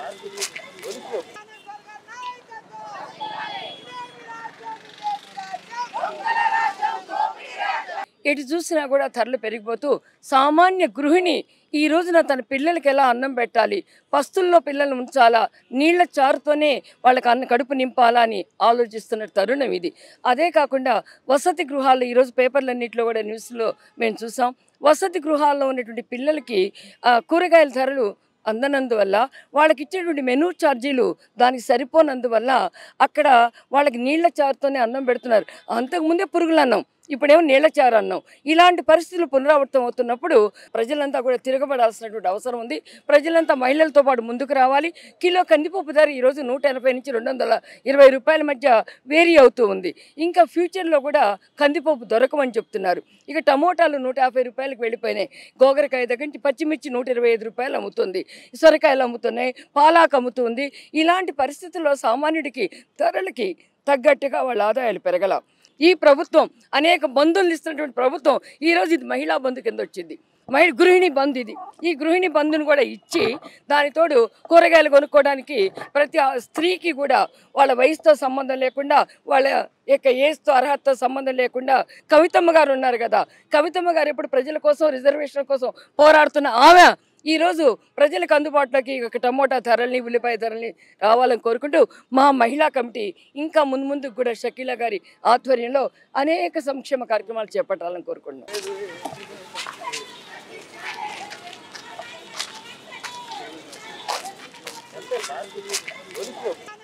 ఎటు చూసినా కూడా ధరలు పెరిగిపోతూ సామాన్య గృహిణి ఈ రోజున తన పిల్లలకి ఎలా అన్నం పెట్టాలి పస్తుల్లో పిల్లల్ని ఉంచాలా నీళ్ల చారుతోనే వాళ్ళకి అన్న కడుపు నింపాలా అని ఆలోచిస్తున్న తరుణం ఇది అదే కాకుండా వసతి గృహాలు ఈరోజు పేపర్లన్నింటిలో కూడా న్యూస్లో మేము చూసాం వసతి గృహాల్లో ఉన్నటువంటి పిల్లలకి ఆ, కూరగాయల ధరలు అందనందువల్ల వాళ్ళకి ఇచ్చేటువంటి మెనూ ఛార్జీలు దానికి సరిపోనందువల్ల అక్కడ వాళ్ళకి నీళ్ల చారుతోనే అన్నం పెడుతున్నారు అంతకుముందే పురుగులు అన్నం ఇప్పుడేమో నీళ్ల చారు అన్నం ఇలాంటి పరిస్థితులు పునరావృతం అవుతున్నప్పుడు ప్రజలంతా కూడా తిరగబడాల్సినటువంటి అవసరం ఉంది ప్రజలంతా మహిళలతో పాటు ముందుకు రావాలి కిలో కందిపప్పు ధర ఈరోజు నూట ఎనభై నుంచి రెండు వందల ఇరవై రూపాయల మధ్య వేరీ అవుతూ ఉంది ఇంకా ఫ్యూచర్లో కూడా కందిపప్పు దొరకమని చెప్తున్నారు ఇక టమోటాలు నూట యాభై రూపాయలకు వెళ్ళిపోయినాయి గోగరకాయ దగ్గర నుంచి పచ్చిమిర్చి నూట ఇరవై ఐదు రూపాయలు అమ్ముతుంది సొరకాయలు అమ్ముతున్నాయి పాలాకు అమ్ముతుంది ఇలాంటి పరిస్థితుల్లో సామాన్యుడికి ధరలకి తగ్గట్టుగా వాళ్ళ ఆదాయాలు పెరగల ఈ ప్రభుత్వం అనేక బంధువులు ఇస్తున్నటువంటి ప్రభుత్వం ఈరోజు ఇది మహిళా బంధు కింద వచ్చింది మహిళ గృహిణి బంధు ఇది ఈ గృహిణి బంధుని కూడా ఇచ్చి దానితోడు కూరగాయలు కొనుక్కోవడానికి ప్రతి ఆ స్త్రీకి కూడా వాళ్ళ వయసుతో సంబంధం లేకుండా వాళ్ళ యొక్క ఏజ్తో అర్హతతో సంబంధం లేకుండా కవితమ్మ గారు ఉన్నారు కదా కవితమ్మ గారు ఎప్పుడు ప్రజల కోసం రిజర్వేషన్ కోసం పోరాడుతున్న ఆమె ఈరోజు ప్రజలకు అందుబాటులోకి ఒక టమోటా ధరల్ని ఉల్లిపాయ ధరల్ని రావాలని కోరుకుంటూ మా మహిళా కమిటీ ఇంకా ముందు ముందుకు కూడా షకీలా గారి ఆధ్వర్యంలో అనేక సంక్షేమ కార్యక్రమాలు చేపట్టాలని కోరుకుంటున్నాం Thank you.